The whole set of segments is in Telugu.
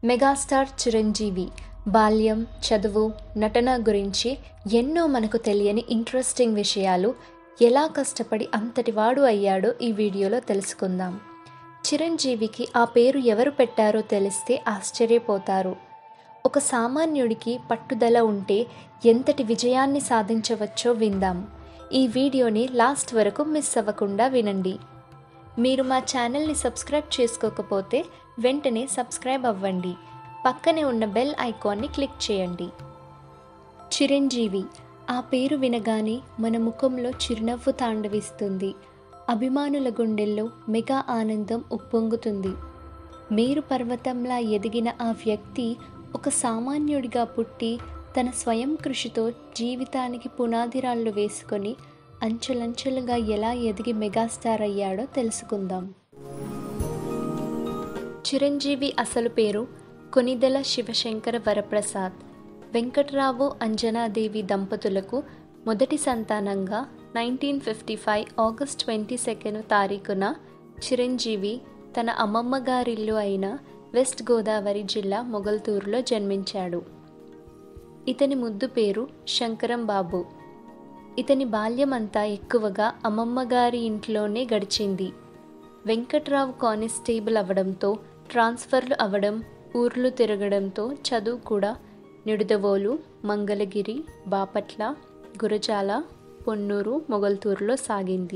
మెగాస్టార్ చిరంజీవి బాల్యం చదువు నటన గురించి ఎన్నో మనకు తెలియని ఇంట్రెస్టింగ్ విషయాలు ఎలా కష్టపడి అంతటివాడు అయ్యాడో ఈ వీడియోలో తెలుసుకుందాం చిరంజీవికి ఆ పేరు ఎవరు పెట్టారో తెలిస్తే ఆశ్చర్యపోతారు ఒక సామాన్యుడికి పట్టుదల ఉంటే ఎంతటి విజయాన్ని సాధించవచ్చో విందాం ఈ వీడియోని లాస్ట్ వరకు మిస్ అవ్వకుండా వినండి మీరు మా ఛానల్ని సబ్స్క్రైబ్ చేసుకోకపోతే వెంటనే సబ్స్క్రైబ్ అవ్వండి పక్కనే ఉన్న బెల్ ఐకాన్ని క్లిక్ చేయండి చిరంజీవి ఆ పేరు వినగానే మన ముఖంలో చిరునవ్వు తాండవిస్తుంది అభిమానుల గుండెల్లో మెగా ఆనందం ఉప్పొంగుతుంది మేరు పర్వతంలా ఎదిగిన ఆ వ్యక్తి ఒక సామాన్యుడిగా పుట్టి తన స్వయం కృషితో జీవితానికి పునాదిరాళ్ళు వేసుకొని అంచెలంచెలుగా ఎలా ఎదిగి మెగాస్టార్ అయ్యాడో తెలుసుకుందాం చిరంజీవి అసలు పేరు కొనిదెల శివశంకర వరప్రసాద్ వెంకట్రావు అంజనాదేవి దంపతులకు మొదటి సంతానంగా nineteen fifty five August twenty second తారీఖున చిరంజీవి తన అమ్మమ్మ గారిల్లు అయిన వెస్ట్ గోదావరి జిల్లా మొగల్తూరులో జన్మించాడు ఇతని ముద్దు పేరు శంకరం బాబు ఇతని బాల్యమంతా ఎక్కువగా అమ్మమ్మ గారి ఇంట్లోనే గడిచింది వెంకట్రావు కానిస్టేబుల్ అవడంతో ట్రాన్స్ఫర్లు అవడం ఊర్లు తిరగడంతో చదువు కూడా నిడుదవోలు మంగళగిరి బాపట్ల గురజాల పొన్నూరు మొగల్తూరులో సాగింది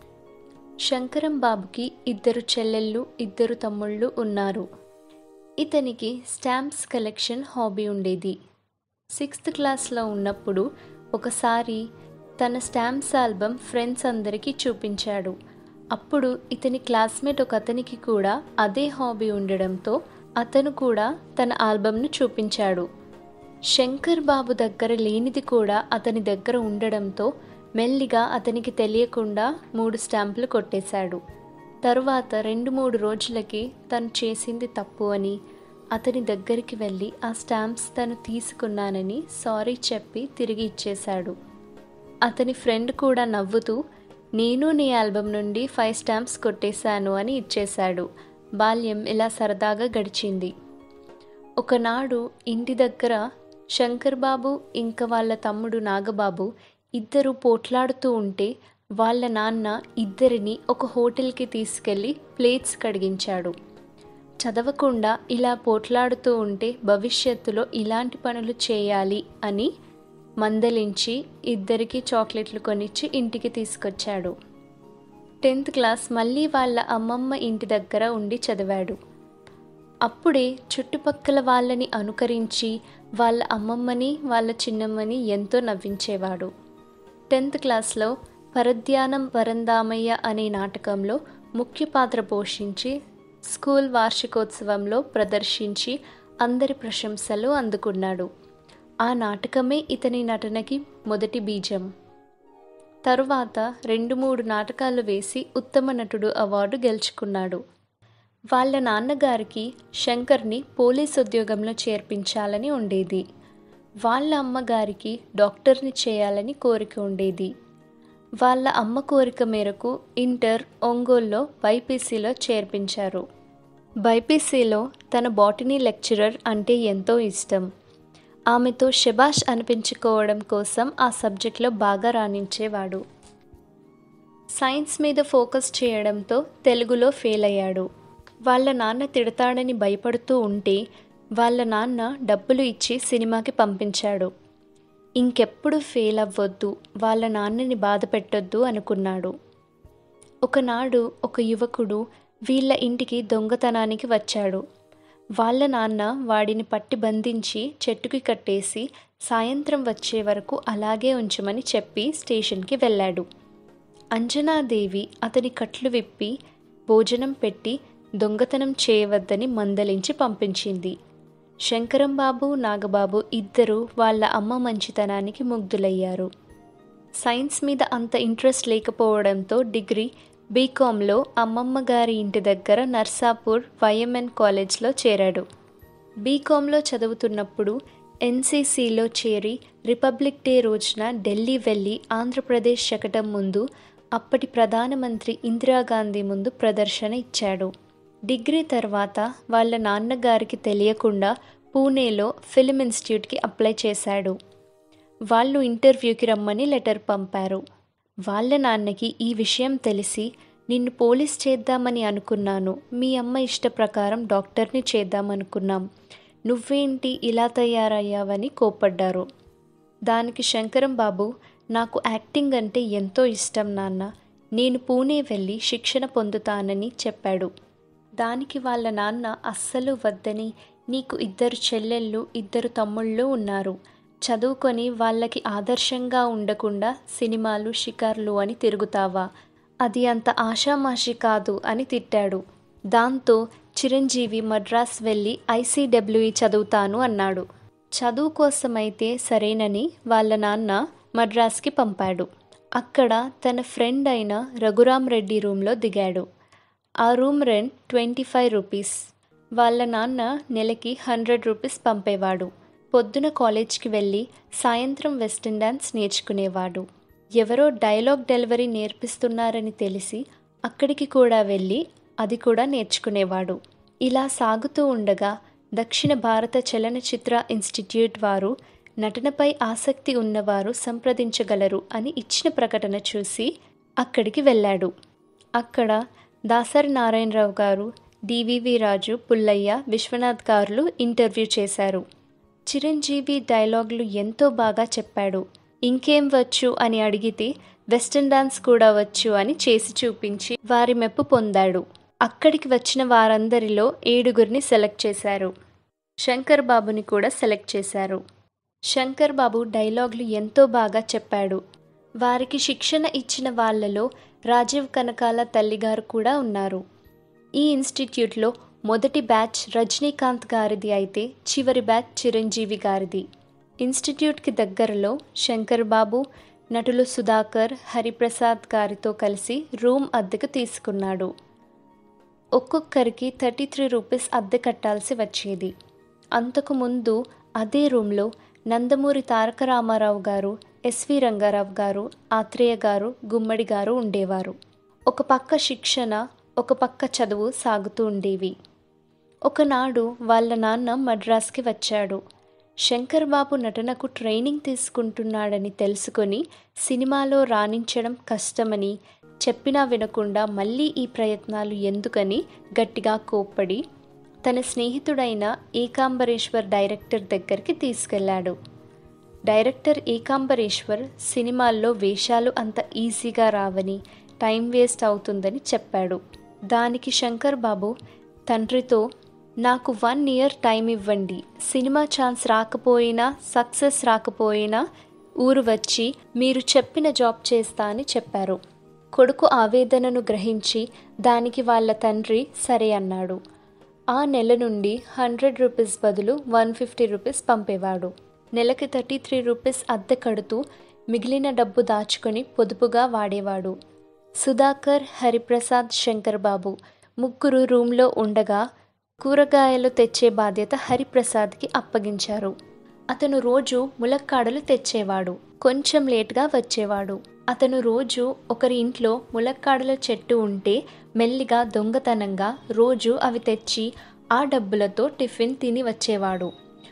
శంకరం బాబుకి ఇద్దరు చెల్లెళ్ళు ఇద్దరు తమ్ముళ్ళు ఉన్నారు ఇతనికి స్టాంప్స్ కలెక్షన్ హాబీ ఉండేది సిక్స్త్ క్లాస్లో ఉన్నప్పుడు ఒకసారి తన స్టాంప్స్ ఆల్బమ్ ఫ్రెండ్స్ అందరికీ చూపించాడు అప్పుడు ఇతని క్లాస్మేట్ ఒక అతనికి కూడా అదే హాబీ ఉండడంతో అతను కూడా తన ఆల్బమ్ను చూపించాడు శంకర్ బాబు దగ్గర లేనిది కూడా అతని దగ్గర ఉండడంతో మెల్లిగా అతనికి తెలియకుండా మూడు స్టాంపులు కొట్టేశాడు తరువాత రెండు మూడు రోజులకి తను చేసింది తప్పు అని అతని దగ్గరికి వెళ్ళి ఆ స్టాంప్స్ తను తీసుకున్నానని సారీ చెప్పి తిరిగి ఇచ్చేశాడు అతని ఫ్రెండ్ కూడా నవ్వుతూ నేను నీ ఆల్బమ్ నుండి ఫైవ్ స్టాంప్స్ కొట్టేశాను అని ఇచ్చేశాడు బాల్యం ఇలా సరదాగా గడిచింది ఒకనాడు ఇంటి దగ్గర శంకర్ బాబు ఇంకా వాళ్ళ తమ్ముడు నాగబాబు ఇద్దరు పోట్లాడుతూ ఉంటే వాళ్ళ నాన్న ఇద్దరిని ఒక హోటల్కి తీసుకెళ్ళి ప్లేట్స్ కడిగించాడు చదవకుండా ఇలా పోట్లాడుతూ ఉంటే భవిష్యత్తులో ఇలాంటి పనులు చేయాలి అని మందలించి ఇద్దరికి చాక్లెట్లు కొనిచ్చి ఇంటికి తీసుకొచ్చాడు టెన్త్ క్లాస్ మళ్ళీ వాళ్ళ అమ్మమ్మ ఇంటి దగ్గర ఉండి చదివాడు అప్పుడే చుట్టుపక్కల వాళ్ళని అనుకరించి వాళ్ళ అమ్మమ్మని వాళ్ళ చిన్నమ్మని ఎంతో నవ్వించేవాడు టెన్త్ క్లాస్లో పరధ్యానం వరందామయ్య అనే నాటకంలో ముఖ్య పాత్ర పోషించి స్కూల్ వార్షికోత్సవంలో ప్రదర్శించి అందరి ప్రశంసలు అందుకున్నాడు ఆ నాటకమే ఇతని నటనకి మొదటి బీజం తరువాత రెండు మూడు నాటకాలు వేసి ఉత్తమ నటుడు అవార్డు గెలుచుకున్నాడు వాళ్ళ నాన్నగారికి శంకర్ని పోలీస్ ఉద్యోగంలో చేర్పించాలని ఉండేది వాళ్ళ అమ్మగారికి డాక్టర్ని చేయాలని కోరిక ఉండేది వాళ్ళ అమ్మ కోరిక మేరకు ఇంటర్ ఒంగోల్లో బైపీసీలో చేర్పించారు బైపీసీలో తన బాటనీ లెక్చరర్ అంటే ఎంతో ఇష్టం ఆమెతో శబాష్ అనిపించుకోవడం కోసం ఆ సబ్జెక్ట్లో బాగా రాణించేవాడు సైన్స్ మీద ఫోకస్ చేయడంతో తెలుగులో ఫెయిల్ అయ్యాడు వాళ్ళ నాన్న తిడతాడని భయపడుతూ ఉంటే వాళ్ళ నాన్న డబ్బులు ఇచ్చి సినిమాకి పంపించాడు ఇంకెప్పుడు ఫెయిల్ అవ్వొద్దు వాళ్ళ నాన్నని బాధ పెట్టొద్దు అనుకున్నాడు ఒకనాడు ఒక యువకుడు వీళ్ళ ఇంటికి దొంగతనానికి వచ్చాడు వాళ్ళ నాన్న వాడిని పట్టి బంధించి చెట్టుకి కట్టేసి సాయంత్రం వచ్చే వరకు అలాగే ఉంచమని చెప్పి స్టేషన్కి వెళ్ళాడు అంజనాదేవి అతని కట్లు విప్పి భోజనం పెట్టి దొంగతనం చేయవద్దని మందలించి పంపించింది శంకరం బాబు నాగబాబు ఇద్దరు వాళ్ళ అమ్మ మంచితనానికి ముగ్ధులయ్యారు సైన్స్ మీద అంత ఇంట్రెస్ట్ లేకపోవడంతో డిగ్రీ బీకాంలో అమ్మమ్మ గారి ఇంటి దగ్గర నర్సాపూర్ వైఎంఎన్ కాలేజ్లో చేరాడు బీకాంలో చదువుతున్నప్పుడు ఎన్సీసీలో చేరి రిపబ్లిక్ డే రోజున ఢిల్లీ వెళ్ళి ఆంధ్రప్రదేశ్ శకటం ముందు అప్పటి ప్రధానమంత్రి ఇందిరాగాంధీ ముందు ప్రదర్శన ఇచ్చాడు డిగ్రీ తర్వాత వాళ్ళ నాన్నగారికి తెలియకుండా పూణేలో ఫిల్మ్ ఇన్స్టిట్యూట్కి అప్లై చేశాడు వాళ్ళు ఇంటర్వ్యూకి రమ్మని లెటర్ పంపారు వాళ్ళ నాన్నకి ఈ విషయం తెలిసి నిన్ను పోలీస్ చేద్దామని అనుకున్నాను మీ అమ్మ ఇష్ట ప్రకారం డాక్టర్ని చేద్దామనుకున్నాం నువ్వేంటి ఇలా తయారయ్యావని కోప్పడ్డారు దానికి శంకరం బాబు నాకు యాక్టింగ్ అంటే ఎంతో ఇష్టం నాన్న నేను పూణే వెళ్ళి శిక్షణ పొందుతానని చెప్పాడు దానికి వాళ్ళ నాన్న అస్సలు వద్దని నీకు ఇద్దరు చెల్లెళ్ళు ఇద్దరు తమ్ముళ్ళు ఉన్నారు చదువుకొని వాళ్ళకి ఆదర్శంగా ఉండకుండా సినిమాలు షికార్లు అని తిరుగుతావా అది అంత ఆషామాషి కాదు అని తిట్టాడు దాంతో చిరంజీవి మద్రాస్ వెళ్ళి ఐసీడబ్ల్యూఈ చదువుతాను అన్నాడు చదువు కోసమైతే సరేనని వాళ్ళ నాన్న మద్రాస్కి పంపాడు అక్కడ తన ఫ్రెండ్ అయిన రఘురాం రెడ్డి రూమ్లో దిగాడు ఆ room rent twenty five rupees వాళ్ళ నాన్న నెలకి హండ్రెడ్ రూపీస్ పంపేవాడు పొద్దున కాలేజ్కి వెళ్ళి సాయంత్రం వెస్టర్న్ డాన్స్ నేర్చుకునేవాడు ఎవరో డైలాగ్ డెలివరీ నేర్పిస్తున్నారని తెలిసి అక్కడికి కూడా వెళ్ళి అది కూడా నేర్చుకునేవాడు ఇలా సాగుతూ ఉండగా దక్షిణ భారత చలనచిత్ర ఇన్స్టిట్యూట్ వారు నటనపై ఆసక్తి ఉన్నవారు సంప్రదించగలరు అని ఇచ్చిన ప్రకటన చూసి అక్కడికి వెళ్ళాడు అక్కడ దాసరి నారాయణరావు గారు డివివి రాజు పుల్లయ్య విశ్వనాథ్ గారులు ఇంటర్వ్యూ చేశారు చిరంజీవి డైలాగులు ఎంతో బాగా చెప్పాడు ఇంకేం వచ్చు అని అడిగితే వెస్టర్న్ డాన్స్ కూడా వచ్చు అని చేసి చూపించి వారి మెప్పు పొందాడు అక్కడికి వచ్చిన వారందరిలో ఏడుగురిని సెలెక్ట్ చేశారు శంకర్ బాబుని కూడా సెలెక్ట్ చేశారు శంకర్ బాబు డైలాగులు ఎంతో బాగా చెప్పాడు వారికి శిక్షణ ఇచ్చిన వాళ్ళలో రాజీవ్ కనకాల తల్లిగారు కూడా ఉన్నారు ఈ ఇన్స్టిట్యూట్లో మొదటి బ్యాచ్ రజనీకాంత్ గారిది అయితే చివరి బ్యాచ్ చిరంజీవి గారిది ఇన్స్టిట్యూట్కి దగ్గరలో శంకర్ బాబు నటులు సుధాకర్ హరిప్రసాద్ గారితో కలిసి రూమ్ అద్దెకు తీసుకున్నాడు ఒక్కొక్కరికి థర్టీ త్రీ రూపీస్ అద్దె కట్టాల్సి వచ్చేది అంతకు ముందు అదే రూమ్లో నందమూరి తారక రామారావు గారు ఎస్వి రంగారావు గారు ఆత్రేయ గారు గుమ్మడి గారు ఉండేవారు ఒక పక్క శిక్షణ ఒక పక్క చదువు సాగుతూ ఉండేవి ఒకనాడు వాళ్ళ నాన్న మద్రాస్కి వచ్చాడు శంకర్ బాబు నటనకు ట్రైనింగ్ తీసుకుంటున్నాడని తెలుసుకొని సినిమాలో రాణించడం కష్టమని చెప్పినా వినకుండా మళ్ళీ ఈ ప్రయత్నాలు ఎందుకని గట్టిగా కోప్పడి తన స్నేహితుడైన ఏకాంబరేశ్వర్ డైరెక్టర్ దగ్గరికి తీసుకెళ్లాడు డైరెక్టర్ ఏకాంబరేశ్వర్ సినిమాల్లో వేషాలు అంత ఈజీగా రావని టైం వేస్ట్ అవుతుందని చెప్పాడు దానికి శంకర్ బాబు తండ్రితో నాకు వన్ ఇయర్ టైం ఇవ్వండి సినిమా ఛాన్స్ రాకపోయినా సక్సెస్ రాకపోయినా ఊరు వచ్చి మీరు చెప్పిన జాబ్ చేస్తా అని చెప్పారు కొడుకు ఆవేదనను గ్రహించి దానికి వాళ్ళ తండ్రి సరే అన్నాడు ఆ నెల నుండి హండ్రెడ్ రూపీస్ బదులు వన్ ఫిఫ్టీ రూపీస్ పంపేవాడు నెలకి థర్టీ త్రీ రూపీస్ అద్దె కడుతూ మిగిలిన డబ్బు దాచుకొని పొదుపుగా వాడేవాడు సుధాకర్ హరిప్రసాద్ శంకర్ బాబు ముగ్గురు రూమ్లో ఉండగా కూరగాయలు తెచ్చే బాధ్యత హరిప్రసాద్కి అప్పగించారు అతను రోజు ములక్కాడలు తెచ్చేవాడు కొంచెం లేట్గా వచ్చేవాడు అతను రోజు ఒకరి ఇంట్లో ములక్కాడల చెట్టు ఉంటే మెల్లిగా దొంగతనంగా రోజు అవి తెచ్చి ఆ డబ్బులతో టిఫిన్ తిని వచ్చేవాడు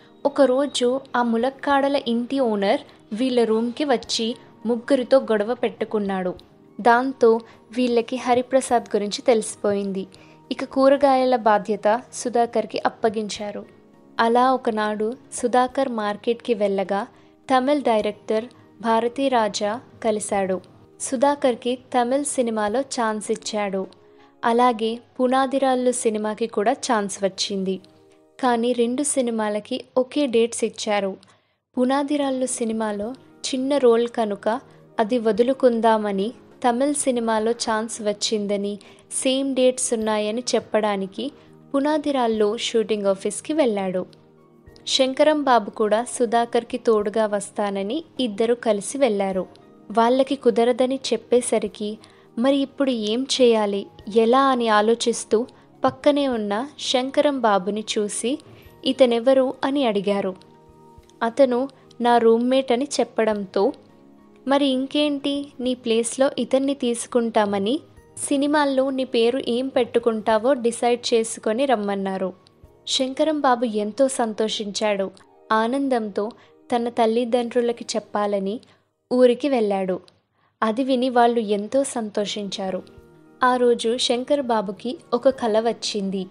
ఒకరోజు ఆ ములక్కాడల ఇంటి ఓనర్ వీళ్ళ రూమ్కి వచ్చి ముగ్గురితో గొడవ పెట్టుకున్నాడు దాంతో వీళ్ళకి హరిప్రసాద్ గురించి తెలిసిపోయింది ఇక కూరగాయల బాధ్యత సుధాకర్కి అప్పగించారు అలా ఒకనాడు సుధాకర్ మార్కెట్కి వెళ్ళగా తమిళ్ డైరెక్టర్ భారతీ రాజా కలిశాడు సుధాకర్కి తమిళ్ సినిమాలో ఛాన్స్ ఇచ్చాడు అలాగే పునాదిరాళ్ళు సినిమాకి కూడా ఛాన్స్ వచ్చింది కానీ రెండు సినిమాలకి ఒకే డేట్స్ ఇచ్చారు పునాదిరాళ్ళు సినిమాలో చిన్న రోల్ కనుక అది వదులుకుందామని తమిళ్ సినిమాలో ఛాన్స్ వచ్చిందని సేమ్ డేట్స్ ఉన్నాయని చెప్పడానికి పునాదిరాల్లో షూటింగ్ ఆఫీస్కి వెళ్ళాడు శంకరం బాబు కూడా సుధాకర్కి తోడుగా వస్తానని ఇద్దరు కలిసి వెళ్ళారు వాళ్ళకి కుదరదని చెప్పేసరికి మరి ఇప్పుడు ఏం చేయాలి ఎలా అని ఆలోచిస్తూ పక్కనే ఉన్న శంకరం బాబుని చూసి ఇతనెవరు అని అడిగారు అతను నా రూమ్మేట్ అని చెప్పడంతో మరి ఇంకేంటి నీ ప్లేస్లో ఇతన్ని తీసుకుంటామని సినిమాల్లో నీ పేరు ఏం పెట్టుకుంటావో డిసైడ్ చేసుకొని రమ్మన్నారు శంకరం బాబు ఎంతో సంతోషించాడు ఆనందంతో తన తల్లిదండ్రులకి చెప్పాలని ఊరికి వెళ్ళాడు అది విని వాళ్ళు ఎంతో సంతోషించారు ఆ రోజు శంకర్ బాబుకి ఒక కల వచ్చింది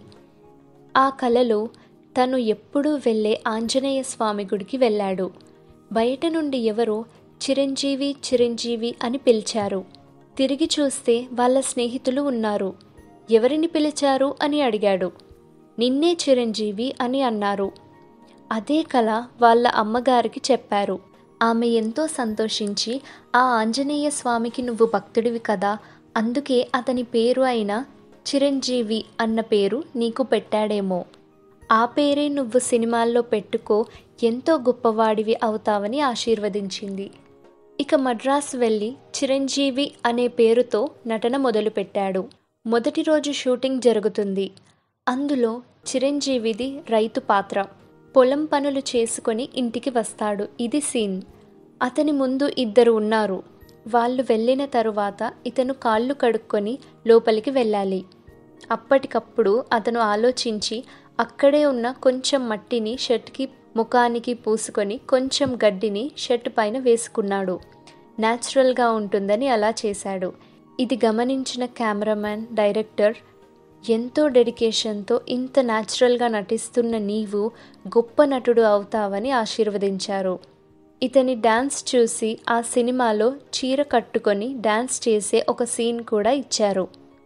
ఆ కలలో తను ఎప్పుడూ వెళ్ళే ఆంజనేయ స్వామి గుడికి వెళ్ళాడు బయట నుండి ఎవరో చిరంజీవి చిరంజీవి అని పిలిచారు తిరిగి చూస్తే వాళ్ళ స్నేహితులు ఉన్నారు ఎవరిని పిలిచారు అని అడిగాడు నిన్నే చిరంజీవి అని అన్నారు అదే కళ వాళ్ళ అమ్మగారికి చెప్పారు ఆమె ఎంతో సంతోషించి ఆ ఆంజనేయ స్వామికి నువ్వు భక్తుడివి కదా అందుకే అతని పేరు అయిన చిరంజీవి అన్న పేరు నీకు పెట్టాడేమో ఆ పేరే నువ్వు సినిమాల్లో పెట్టుకో ఎంతో గొప్పవాడివి అవుతావని ఆశీర్వదించింది ఇక మద్రాసు వెళ్ళి చిరంజీవి అనే పేరుతో నటన మొదలుపెట్టాడు మొదటి రోజు షూటింగ్ జరుగుతుంది అందులో చిరంజీవిది రైతు పాత్ర పొలం పనులు చేసుకొని ఇంటికి వస్తాడు ఇది సీన్ అతని ముందు ఇద్దరు ఉన్నారు వాళ్ళు వెళ్ళిన తరువాత ఇతను కాళ్ళు కడుక్కొని లోపలికి వెళ్ళాలి అప్పటికప్పుడు అతను ఆలోచించి అక్కడే ఉన్న కొంచెం మట్టిని షర్ట్కి ముఖానికి పూసుకొని కొంచెం గడ్డిని షర్ట్ పైన వేసుకున్నాడు న్యాచురల్గా ఉంటుందని అలా చేశాడు ఇది గమనించిన కెమెరామ్యాన్ డైరెక్టర్ ఎంతో డెడికేషన్తో ఇంత న్యాచురల్గా నటిస్తున్న నీవు గొప్ప నటుడు అవుతావని ఆశీర్వదించారు ఇతని డ్యాన్స్ చూసి ఆ సినిమాలో చీర కట్టుకొని డ్యాన్స్ చేసే ఒక సీన్ కూడా ఇచ్చారు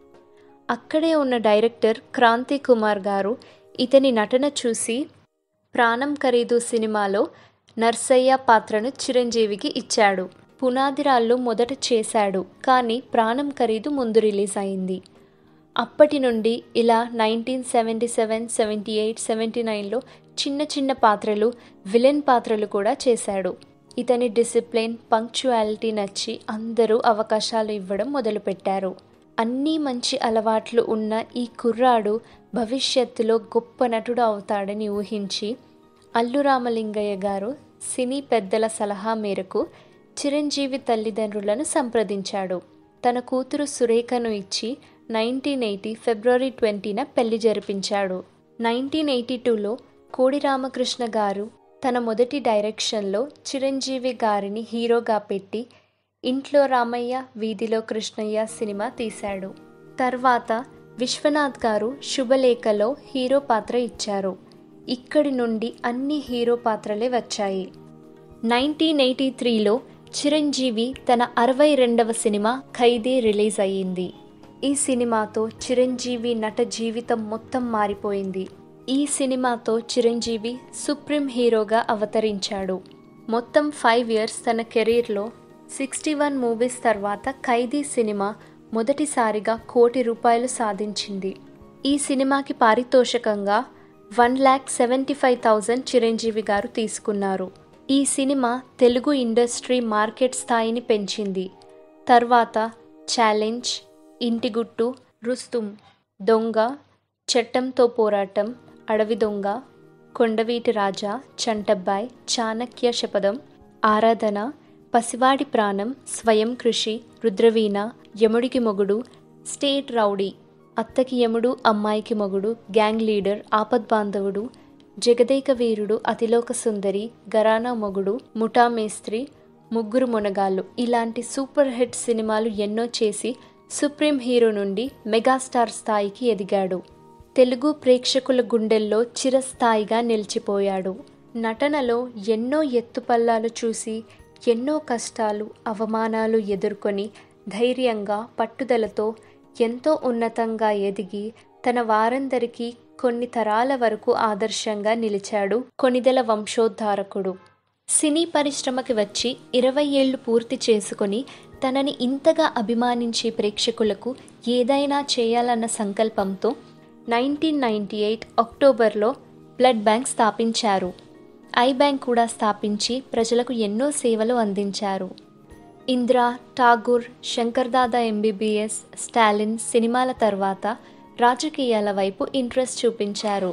అక్కడే ఉన్న డైరెక్టర్ క్రాంతి కుమార్ గారు ఇతని నటన చూసి ప్రాణం ఖరీదు సినిమాలో నర్సయ్య పాత్రను చిరంజీవికి ఇచ్చాడు పునాదిరాళ్ళు మొదట చేశాడు కానీ ప్రాణం ఖరీదు ముందు రిలీజ్ అయింది అప్పటి నుండి ఇలా nineteen seventy seven seventy eight seventy నైన్లో చిన్న చిన్న పాత్రలు విలన్ పాత్రలు కూడా చేశాడు ఇతని డిసిప్లిన్ పంక్చువాలిటీ నచ్చి అందరూ అవకాశాలు ఇవ్వడం మొదలుపెట్టారు అన్నీ మంచి అలవాట్లు ఉన్న ఈ కుర్రాడు భవిష్యత్తులో గొప్ప నటుడు అవుతాడని ఊహించి అల్లు రామలింగయ్య గారు సినీ పెద్దల సలహా మేరకు చిరంజీవి తల్లిదండ్రులను సంప్రదించాడు తన కూతురు సురేఖను ఇచ్చి నైన్టీన్ ఎయిటీ ఫిబ్రవరి ట్వంటీన పెళ్లి జరిపించాడు నైన్టీన్ ఎయిటీ టూలో కోడి రామకృష్ణ గారు తన మొదటి డైరెక్షన్లో చిరంజీవి గారిని హీరోగా పెట్టి ఇంట్లో రామయ్య వీధిలో కృష్ణయ్య సినిమా తీశాడు తర్వాత విశ్వనాథ్ గారు శుభలేఖలో హీరో పాత్ర ఇచ్చారు ఇక్కడి నుండి అన్ని హీరో పాత్రలే వచ్చాయి నైన్టీన్ ఎయిటీ త్రీలో చిరంజీవి తన అరవై రెండవ సినిమా ఖైదీ రిలీజ్ అయ్యింది ఈ సినిమాతో చిరంజీవి నట జీవితం మొత్తం మారిపోయింది ఈ సినిమాతో చిరంజీవి సుప్రీం హీరోగా అవతరించాడు మొత్తం ఫైవ్ ఇయర్స్ తన కెరీర్లో సిక్స్టీ వన్ మూవీస్ తర్వాత ఖైదీ సినిమా మొదటిసారిగా కోటి రూపాయలు సాధించింది ఈ సినిమాకి పారితోషికంగా one lakh seventy five thousand Chiranjeevi గారు తీసుకున్నారు ఈ సినిమా తెలుగు ఇండస్ట్రీ మార్కెట్ స్థాయిని పెంచింది తర్వాత ఛాలెంజ్ ఇంటిగుట్టు రుస్తుం దొంగ చట్టంతో పోరాటం అడవి దొంగ కొండవీటి రాజా చంటబ్బాయ్ చాణక్య శపథం ఆరాధన పసివాడి ప్రాణం స్వయం కృషి రుద్రవీణ యముడికి మొగుడు స్టేట్ రౌడీ అత్తకి యముడు అమ్మాయికి మొగుడు గ్యాంగ్ లీడర్ ఆపద్బాంధవుడు జగదేక వీరుడు అతిలోక సుందరి గరానా మొగుడు ముఠా మేస్త్రి ముగ్గురు మునగాళ్ళు ఇలాంటి సూపర్ హిట్ సినిమాలు ఎన్నో చేసి సుప్రీం హీరో నుండి మెగాస్టార్ స్థాయికి ఎదిగాడు తెలుగు ప్రేక్షకుల గుండెల్లో చిరస్థాయిగా నిలిచిపోయాడు నటనలో ఎన్నో ఎత్తుపల్లాలు చూసి ఎన్నో కష్టాలు అవమానాలు ఎదుర్కొని ధైర్యంగా పట్టుదలతో ఎంతో ఉన్నతంగా ఎదిగి తన వారందరికీ కొన్ని తరాల వరకు ఆదర్శంగా నిలిచాడు కొనిదెల వంశోద్ధారకుడు సినీ పరిశ్రమకి వచ్చి ఇరవై ఏళ్లు పూర్తి చేసుకొని తనని ఇంతగా అభిమానించే ప్రేక్షకులకు ఏదైనా చేయాలన్న సంకల్పంతో నైన్టీన్ నైంటీ ఎయిట్ అక్టోబర్లో బ్లడ్ బ్యాంక్ స్థాపించారు ఐ బ్యాంక్ కూడా స్థాపించి ప్రజలకు ఎన్నో సేవలు అందించారు ఇంద్ర ఠాగూర్ శంకర్దాదా ఎంబీబీఎస్ స్టాలిన్ సినిమాల తర్వాత రాజకీయాల వైపు ఇంట్రెస్ట్ చూపించారు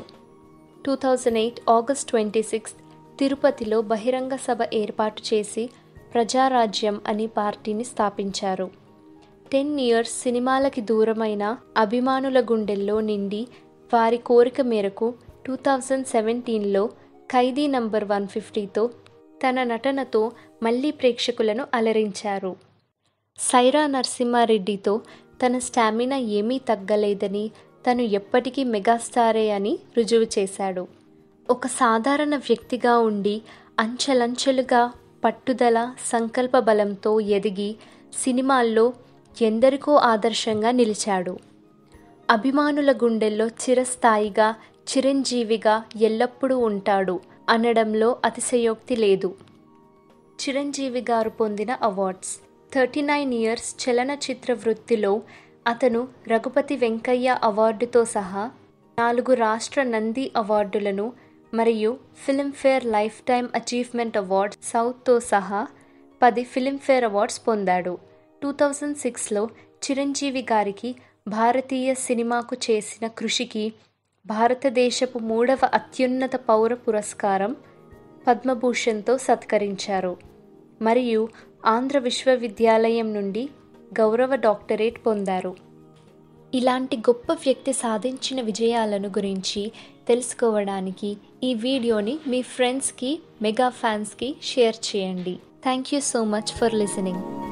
two thousand eight August twenty sixth తిరుపతిలో బహిరంగ సభ ఏర్పాటు చేసి ప్రజారాజ్యం అనే పార్టీని స్థాపించారు టెన్ ఇయర్స్ సినిమాలకి దూరమైన అభిమానుల గుండెల్లో నిండి వారి కోరిక మేరకు టూ థౌజండ్ సెవెంటీన్లో ఖైదీ నంబర్ వన్ ఫిఫ్టీతో తన నటనతో మళ్ళీ ప్రేక్షకులను అలరించారు సైరా నరసింహారెడ్డితో తన స్టామినా ఏమీ తగ్గలేదని తను ఎప్పటికీ మెగాస్టారే అని రుజువు చేశాడు ఒక సాధారణ వ్యక్తిగా ఉండి అంచెలంచెలుగా పట్టుదల సంకల్ప బలంతో ఎదిగి సినిమాల్లో ఎందరికో ఆదర్శంగా నిలిచాడు అభిమానుల గుండెల్లో చిరస్థాయిగా చిరంజీవిగా ఎల్లప్పుడూ ఉంటాడు అనడంలో అతిశయోక్తి లేదు చిరంజీవి గారు పొందిన అవార్డ్స్ థర్టీ నైన్ ఇయర్స్ చలనచిత్ర వృత్తిలో అతను రఘుపతి వెంకయ్య అవార్డుతో సహా నాలుగు రాష్ట్ర నంది అవార్డులను మరియు Filmfare lifetime achievement awards సౌత్తో సహా పది ఫిల్మ్ఫేర్ అవార్డ్స్ పొందాడు టూ థౌజండ్ సిక్స్లో చిరంజీవి గారికి భారతీయ సినిమాకు చేసిన కృషికి భారతదేశపు మూడవ అత్యున్నత పౌర పురస్కారం పద్మభూషణ్తో సత్కరించారు మరియు ఆంధ్ర విశ్వవిద్యాలయం నుండి గౌరవ డాక్టరేట్ పొందారు ఇలాంటి గొప్ప వ్యక్తి సాధించిన విజయాలను గురించి తెలుసుకోవడానికి ఈ వీడియోని మీ ఫ్రెండ్స్కి మెగా ఫ్యాన్స్కి షేర్ చేయండి thank you so much for listening